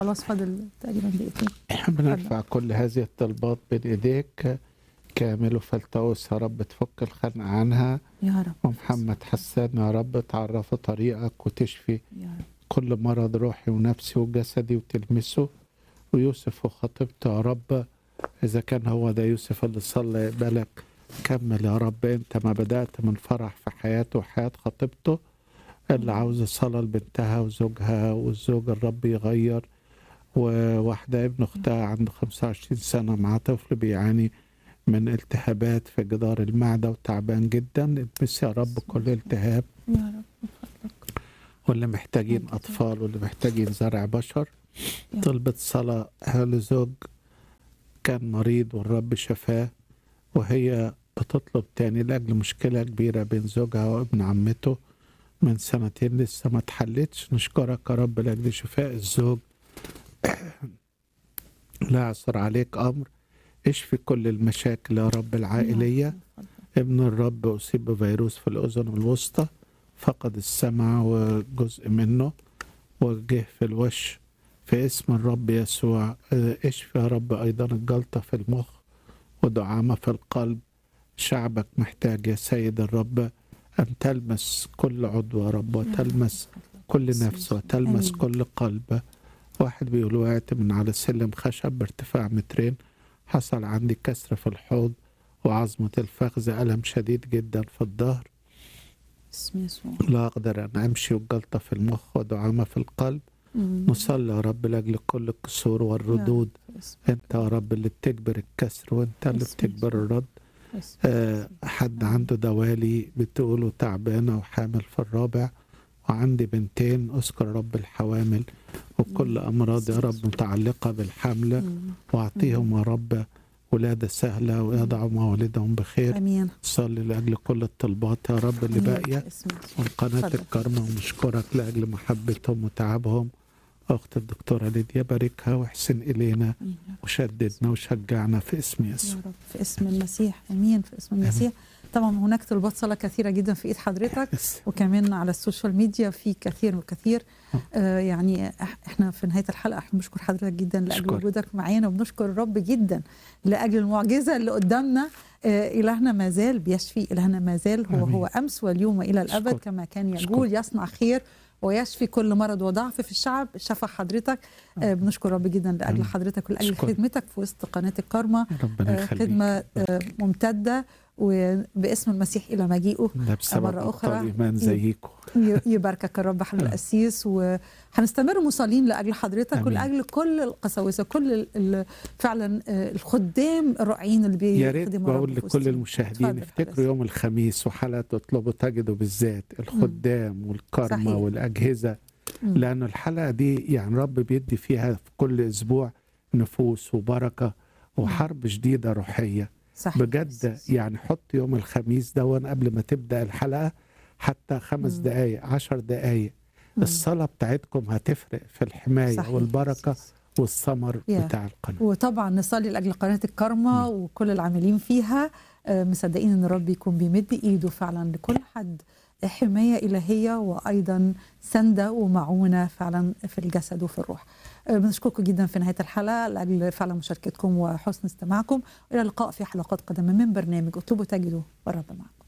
خلاص فاضل تقريبا دقيقتين احنا بنرفع كل هذه الطلبات بين ايديك كامل وفلتوس يا رب تفك الخنقة عنها يا رب ومحمد حسان يا رب تعرفه طريقك وتشفي يا رب كل مرض روحي ونفسي وجسدي وتلمسه ويوسف وخطيبته يا رب إذا كان هو ده يوسف اللي صلى يقبلك كمل يا رب أنت ما بدأت من فرح في حياته وحياة خطيبته اللي عاوزة صلاة لبنتها وزوجها والزوج الرب يغير وواحدة ابن أختها عنده 25 سنة مع طفل بيعاني من التهابات في جدار المعدة وتعبان جدا البس يا رب كل التهاب يا رب من فضلك واللي محتاجين أكيد. أطفال واللي محتاجين زرع بشر يا طلبت صلاة لزوج كان مريض والرب شفاه وهي بتطلب تاني لأجل مشكلة كبيرة بين زوجها وابن عمته من سنتين لسه ما اتحلتش نشكرك يا رب لأجل شفاء الزوج لا يعثر عليك أمر اشفي كل المشاكل يا رب العائلية من فضلك. ابن الرب أصيب بفيروس في الأذن الوسطى فقد السمع وجزء منه وجه في الوش في اسم الرب يسوع اه، اشفي يا رب أيضا الجلطة في المخ ودعامة في القلب شعبك محتاج يا سيد الرب أن تلمس كل عضو يا رب وتلمس كل نفس وتلمس آمين. كل قلب واحد بيقول وقعت من على سلم خشب بارتفاع مترين حصل عندي كسر في الحوض وعظمة الفخذ ألم شديد جدا في الظهر اسم يسوع لا أقدر أن أمشي والجلطة في المخ ودعامة في القلب مم. نصلي يا رب لأجل كل الكسور والردود اسم أنت يا رب اللي بتجبر الكسر وأنت اللي اسم بتجبر يسوع. الرد اسم آه، حد عنده دوالي بتقوله تعبانة وحامل في الرابع وعندي بنتين أذكر رب الحوامل وكل أمراض يا رب متعلقة بالحملة مم. وأعطيهم يا رب ولادة سهلة ويضعوا مولدهم بخير امين صلي لأجل كل الطلبات يا رب اللي آمين. باقية اسم يسوع. والقناة اتفضل. الكرمة ونشكرك لأجل محبتهم وتعبهم أخت الدكتورة ليديا باركها واحسن إلينا آمين. وشددنا وشجعنا في اسم يا يسوع رب في اسم المسيح امين في اسم المسيح طبعا هناك طلبات صلاه كثيره جدا في ايد حضرتك وكمان على السوشيال ميديا في كثير وكثير آه يعني إح- احنا في نهايه الحلقه احنا بنشكر حضرتك جدا لاجل أشكرك. وجودك معانا وبنشكر الرب جدا لاجل المعجزه اللي قدامنا آه الهنا ما زال بيشفي الهنا ما زال هو آمين. هو امس واليوم والى الابد أشكرك. كما كان يقول يصنع خير ويشفي كل مرض وضعف في الشعب شفى حضرتك آه بنشكر الرب جدا لاجل آمين. حضرتك ولاجل أشكرك. خدمتك في وسط قناه الكارما ربنا آه، يخليك خدمه آه، ممتده وباسم المسيح الى مجيئه ده بسبب مرة أخرى. أبطال إيمان زيكم ي- يباركك الرب حل القسيس وهنستمر مصلين لاجل حضرتك آمين. ولاجل كل القساوسه كل ال- ال- فعلا آه، الخدام الرائعين اللي يا ريت بيخدموا الرب بقول في لكل وسطنا. المشاهدين اتفضل افتكروا حضرتك. يوم الخميس وحلقة اطلبوا تجدوا بالذات الخدام والكرمة صحيح. والأجهزة مم. لأن الحلقة دي يعني رب بيدي فيها في كل أسبوع نفوس وبركة وحرب شديدة روحية صحيح بجد يعني حط يوم الخميس دون قبل ما تبدأ الحلقة حتى خمس مم. دقايق عشر دقايق مم. الصلاة بتاعتكم هتفرق في الحماية صحيح. والبركة والثمر يا. بتاع القناة وطبعا نصلي لاجل قناه الكارما وكل العاملين فيها آه، مصدقين ان الرب يكون بيمد ايده فعلا لكل حد حمايه الهيه وايضا سنده ومعونه فعلا في الجسد وفي الروح. آه، بنشكركم جدا في نهايه الحلقه لاجل فعلا مشاركتكم وحسن استماعكم الى اللقاء في حلقات قادمه من برنامج اطلبوا تجدوا والرب معكم.